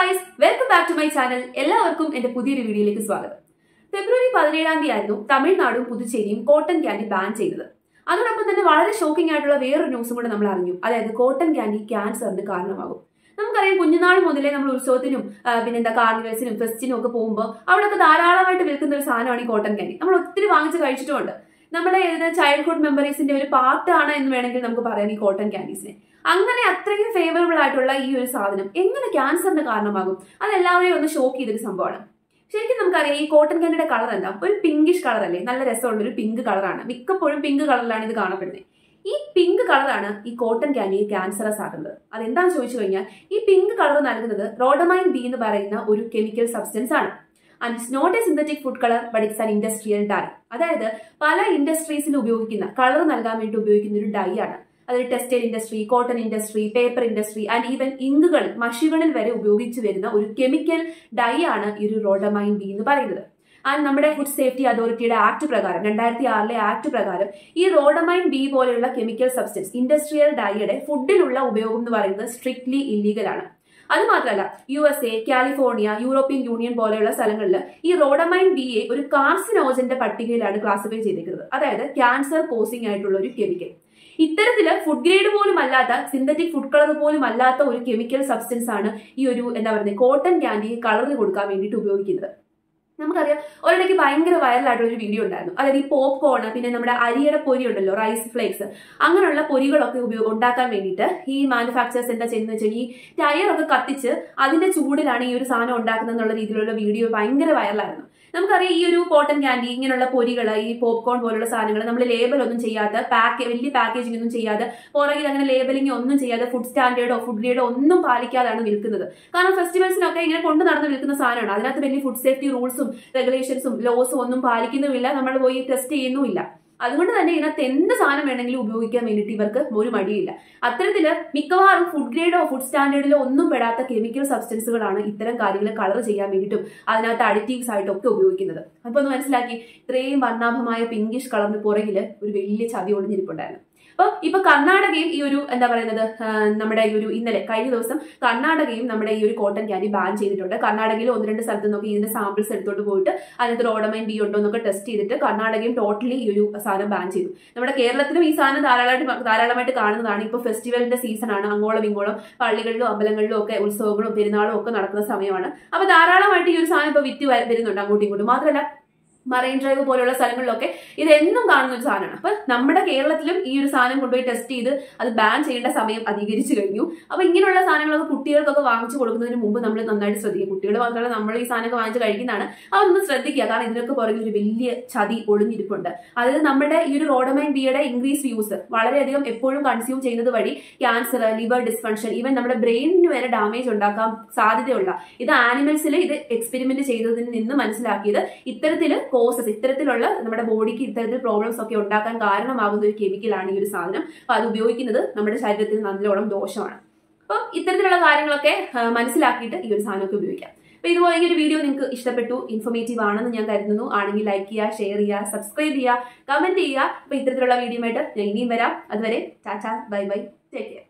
guys welcome back to my channel എല്ലാവർക്കും എന്റെ പുതിയൊരു വീഡിയോയിലേക്ക് സ്വാഗതം ഫെബ്രുവരി പതിനേഴാം തീയതി ആയിരുന്നു തമിഴ്നാടും പുതുച്ചേരിയും കോട്ടൺ ക്യാൻഡി ബാൻ ചെയ്തത് അതോടൊപ്പം തന്നെ വളരെ ഷോക്കിംഗ് ആയിട്ടുള്ള വേറൊരു ന്യൂസും കൂടെ നമ്മൾ അറിഞ്ഞു അതായത് കോട്ടൺ ക്യാൻഡി ക്യാൻസറിന് കാരണമാകും നമുക്കറിയാം കുഞ്ഞുനാൾ മുതലേ നമ്മൾ ഉത്സവത്തിനും ആ, പിന്നെന്താ കാർണിവൽസിനും ഫെസ്റ്റിനും ഒക്കെ പോകുമ്പോൾ അവിടെയൊക്കെ ധാരാളമായിട്ട് വിൽക്കുന്ന ഒരു സാധനമാണ് ഈ കോട്ടൺ ക്യാൻഡി നമ്മൾ ഒത്തിരി വാങ്ങിച്ച് കഴിച്ചിട്ടുമുണ്ട് നമ്മുടെ ഏത് ചൈൽഡ്ഹുഡ് മെമ്മറീസിന്റെ ഒരു പാർട്ടാണ് എന്ന് വേണമെങ്കിൽ നമുക്ക് പറയാം ഈ കോട്ടൺ ക്യാൻഡീസിനെ അങ്ങനെ അത്രയും ഫേവറബിൾ ആയിട്ടുള്ള ഈ ഒരു സാധനം എങ്ങനെ ക്യാൻസറിന് കാരണമാകും അത് എല്ലാവരെയും ഒന്ന് ഷോക്ക് ചെയ്തൊരു സംഭവമാണ് ശരിക്കും നമുക്കറിയാം ഈ കോട്ടൺ ക്യാൻഡിയുടെ കളർ എന്താ ഒരു പിങ്കിഷ് കളർ അല്ലേ നല്ല രസമുള്ള ഒരു പിങ്ക് കളറാണ് മിക്കപ്പോഴും പിങ്ക് കളറിലാണ് ഇത് കാണപ്പെടുന്നത് ഈ പിങ്ക് കളറാണ് ഈ കോട്ടൺ ക്യാൻഡിയെ ക്യാൻസറസ് ആക്കുന്നത് അതെന്താണെന്ന് ചോദിച്ചു കഴിഞ്ഞാൽ ഈ പിങ്ക് കളർ നൽകുന്നത് റോഡമൈൻ ബി എന്ന് പറയുന്ന ഒരു കെമിക്കൽ സബ്സ്റ്റൻസ് ആണ് and it's not a synthetic food colour but it's an industrial dye അതായത് പല ഇൻഡസ്ട്രീസിൽ ഉപയോഗിക്കുന്ന കളർ നൽകാൻ വേണ്ടി ഉപയോഗിക്കുന്ന ഒരു ഡൈ ആണ് അതായത് textile industry cotton industry paper industry and even ഇങ്കുകൾ മഷികളിൽ വരെ ഉപയോഗിച്ചു വരുന്ന ഒരു കെമിക്കൽ ഡൈ ആണ് ഈ ഒരു റോഡമൈൻ ബി എന്ന് പറയുന്നത് ആൻഡ് നമ്മുടെ ഫുഡ് സേഫ്റ്റി അതോറിറ്റിയുടെ ആക്ട് പ്രകാരം രണ്ടായിരത്തി ആറിലെ ആക്ട് പ്രകാരം ഈ റോഡമൈൻ ബി പോലെയുള്ള കെമിക്കൽ സബ്സ്റ്റൻസ് ഇൻഡസ്ട്രിയൽ ഡൈയുടെ ഫുഡിലുള്ള ഉപയോഗം എന്ന് പറയുന്നത് സ്ട്രിക്ട്ലി ഇല്ലീഗൽ ആണ് അത് മാത്രമല്ല U S A California European Union പോലെയുള്ള സ്ഥലങ്ങളിൽ ഈ റോഡമൈൻ ബി എ ഒരു കാർസിനോജന്റെ പട്ടികയിലാണ് ക്ലാസിഫൈ ചെയ്തിരിക്കുന്നത് അതായത് ക്യാൻസർ കോസിംഗ് ആയിട്ടുള്ള ഒരു കെമിക്കൽ ഇത്തരത്തില് ഫുഡ് ഗ്രേഡ് പോലും അല്ലാത്ത സിന്തറ്റിക് ഫുഡ് കളർ പോലും അല്ലാത്ത ഒരു കെമിക്കൽ സബ്സ്റ്റൻസ് ആണ് ഈ ഒരു എന്താ പറയുന്നത് കോട്ടൺ ക്യാൻഡി കളറിൽ കൊടുക്കാൻ വേണ്ടിയിട്ട് ഉപയോഗിക്കുന്നത് നമുക്കറിയാം ഒരിടയ്ക്ക് ഭയങ്കര വൈറലായിട്ടുള്ള ഒരു വീഡിയോ ഉണ്ടായിരുന്നു അതായത് ഈ പോപ്കോൺ പിന്നെ നമ്മുടെ അരിയുടെ പൊരി ഉണ്ടല്ലോ റൈസ് ഫ്ലേക്സ് അങ്ങനെയുള്ള പൊരികളൊക്കെ ഉപയോഗ ഉണ്ടാക്കാൻ വേണ്ടിയിട്ട് ഈ മാനുഫാക്ചേഴ്സ് എന്താ ചെയ്യുന്നത് വെച്ചാൽ ഈ ടയറൊക്കെ കത്തിച്ച് അതിന്റെ ചൂടിലാണ് ഈ ഒരു സാധനം ഉണ്ടാക്കുന്നത് എന്നുള്ള രീതിയിലുള്ള വീഡിയോ ഭയങ്കര വൈറലായിരുന്നു നമുക്കറിയാം ഈ ഒരു കോട്ടൺ ക്യാൻഡി ഇങ്ങനെയുള്ള പൊരികൾ ഈ പോപ്കോൺ പോലുള്ള സാധനങ്ങൾ നമ്മൾ ലേബൽ ഒന്നും ചെയ്യാതെ പാക്ക് വലിയ പാക്കേജിംഗ് ഒന്നും ചെയ്യാതെ പുറകിൽ അങ്ങനെ ലേബലിംഗ് ഒന്നും ചെയ്യാതെ ഫുഡ് സ്റ്റാൻഡേർഡോ ഫുഡ് ഗ്രേഡോ ഒന്നും പാലിക്കാതാണ് വിൽക്കുന്നത് കാരണം ഫെസ്റ്റിവൽസിനൊക്കെ ഇങ്ങനെ കൊണ്ടു നടന്ന് വിൽക്കുന്ന സാധനമാണ് അതിനകത്ത് വലിയ ഫുഡ് സേഫ്റ്റി റൂൾസും റെഗുലേഷൻസും ലോസും ഒന്നും പാലിക്കുന്നുമില്ല നമ്മൾ പോയി ടെസ്റ്റ് ചെയ്യുന്നുമില്ല അതുകൊണ്ട് തന്നെ ഇതിനകത്ത് എന്ത് സാധനം വേണമെങ്കിലും ഉപയോഗിക്കാൻ വേണ്ടിയിട്ട് ഇവർക്ക് ഒരു മടിയില്ല അത്തരത്തില് മിക്കവാറും ഫുഡ് ഗ്രേഡോ ഫുഡ് സ്റ്റാൻഡേർഡിലോ ഒന്നും പെടാത്ത കെമിക്കൽ സബ്സ്റ്റൻസുകളാണ് ഇത്തരം കാര്യങ്ങൾ കളർ ചെയ്യാൻ വേണ്ടിയിട്ടും അതിനകത്ത് അഡിറ്റീവ്സ് ആയിട്ടും ഒക്കെ ഉപയോഗിക്കുന്നത് അപ്പൊ ഒന്ന് മനസ്സിലാക്കി ഇത്രയും വർണ്ണാഭമായ പിങ്കിഷ് കളറിന് പുറകില് ഒരു വലിയ ചതി ഒളിഞ്ഞിരിപ്പുണ്ടായിരുന്നു അപ്പൊ ഇപ്പൊ കർണാടകയും ഈ ഒരു എന്താ പറയുന്നത് ആ, നമ്മുടെ ഈ ഒരു ഇന്നലെ കഴിഞ്ഞ ദിവസം കർണാടകയും നമ്മുടെ ഈ ഒരു കോട്ടൺ ക്യാൻഡി ബാൻ ചെയ്തിട്ടുണ്ട് കർണാടകയിൽ ഒന്ന് രണ്ട് സ്ഥലത്ത് നോക്കി ഇതിന്റെ സാമ്പിൾസ് എടുത്തോണ്ട് പോയിട്ട് അതിനകത്ത് റോഡമൈൻ ബി ഉണ്ടോ എന്നൊക്കെ ടെസ്റ്റ് ചെയ്തിട്ട് കർണാടകയും ടോട്ടലി ഈ ഒരു സാധനം ബാൻ ചെയ്തു നമ്മുടെ കേരളത്തിലും ഈ സാധനം ധാരാളമായിട്ട് ധാരാളമായിട്ട് കാണുന്നതാണ് ഇപ്പൊ ഫെസ്റ്റിവലിന്റെ സീസൺ ആണ് അങ്ങോളം ഇങ്ങോളം പള്ളികളിലും അമ്പലങ്ങളിലും ഒക്കെ ഉത്സവങ്ങളും പെരുന്നാളും ഒക്കെ നടക്കുന്ന സമയമാണ് അപ്പൊ ധാരാളമായിട്ട് ഈ ഒരു സാധനം ഇപ്പൊ വിറ്റ് വ- വരുന്നുണ്ട് അങ്ങോട്ടും ഇങ്ങോട്ടും മാത്രമല്ല മറൈൻ ഡ്രൈവ് പോലെയുള്ള സ്ഥലങ്ങളിലൊക്കെ ഇത് എന്നും കാണുന്ന ഒരു സാധനമാണ് അപ്പൊ നമ്മുടെ കേരളത്തിലും ഈ ഒരു സാധനം കൊണ്ടുപോയി ടെസ്റ്റ് ചെയ്ത് അത് ബാൻ ചെയ്യേണ്ട സമയം അധികരിച്ചു കഴിഞ്ഞു അപ്പൊ ഇങ്ങനെയുള്ള സാധനങ്ങളൊക്കെ കുട്ടികൾക്കൊക്കെ വാങ്ങിച്ചു കൊടുക്കുന്നതിന് മുമ്പ് നമ്മൾ നന്നായിട്ട് ശ്രദ്ധിക്കുക കുട്ടികൾ മാത്രമല്ല നമ്മൾ ഈ സാധനമൊക്കെ വാങ്ങിച്ച് കഴിക്കുന്നതാണ് അതൊന്ന് ശ്രദ്ധിക്കുക കാരണം ഇതിനൊക്കെ പുറകിൽ ഒരു വലിയ ചതി ഒളിഞ്ഞിരിപ്പുണ്ട് അതായത് നമ്മുടെ ഈ ഒരു റോഡമൈൻ ബിയുടെ ഇൻക്രീസ് യൂസ് വളരെയധികം എപ്പോഴും കൺസ്യൂം ചെയ്യുന്നത് വഴി ക്യാൻസർ ലിവർ ഡിസ്ഫങ്ഷൻ ഈവൻ നമ്മുടെ ബ്രെയിനിന് വരെ ഡാമേജ് ഉണ്ടാക്കാൻ സാധ്യതയുള്ള ഇത് ആനിമൽസിൽ ഇത് എക്സ്പെരിമെന്റ് ചെയ്തതിൽ നിന്ന് മനസ്സിലാക്കിയത് ഇത്തരത്തിൽ കോസസ് ഇത്തരത്തിലുള്ള നമ്മുടെ ബോഡിക്ക് ഇത്തരത്തിൽ പ്രോബ്ലംസ് ഒക്കെ ഉണ്ടാക്കാൻ കാരണമാകുന്ന ഒരു കെമിക്കലാണ് ഈ ഒരു സാധനം അപ്പൊ അത് ഉപയോഗിക്കുന്നത് നമ്മുടെ ശരീരത്തിന് നല്ലോണം ദോഷമാണ് അപ്പം ഇത്തരത്തിലുള്ള കാര്യങ്ങളൊക്കെ ആ, മനസ്സിലാക്കിയിട്ട് ഈ ഒരു സാധനമൊക്കെ ഉപയോഗിക്കാം അപ്പൊ ഇതുപോലെ ഈ ഒരു വീഡിയോ നിങ്ങൾക്ക് ഇഷ്ടപ്പെട്ടു ഇൻഫോർമേറ്റീവ് ആണെന്ന് ഞാൻ കരുതുന്നു ആണെങ്കിൽ ലൈക്ക് ചെയ്യുക ഷെയർ ചെയ്യുക സബ്സ്ക്രൈബ് ചെയ്യുക കമന്റ് ചെയ്യുക അപ്പൊ ഇത്തരത്തിലുള്ള വീഡിയോ ആയിട്ട് ഞാൻ ഇനിയും വരാം അതുവരെ tata bye bye take care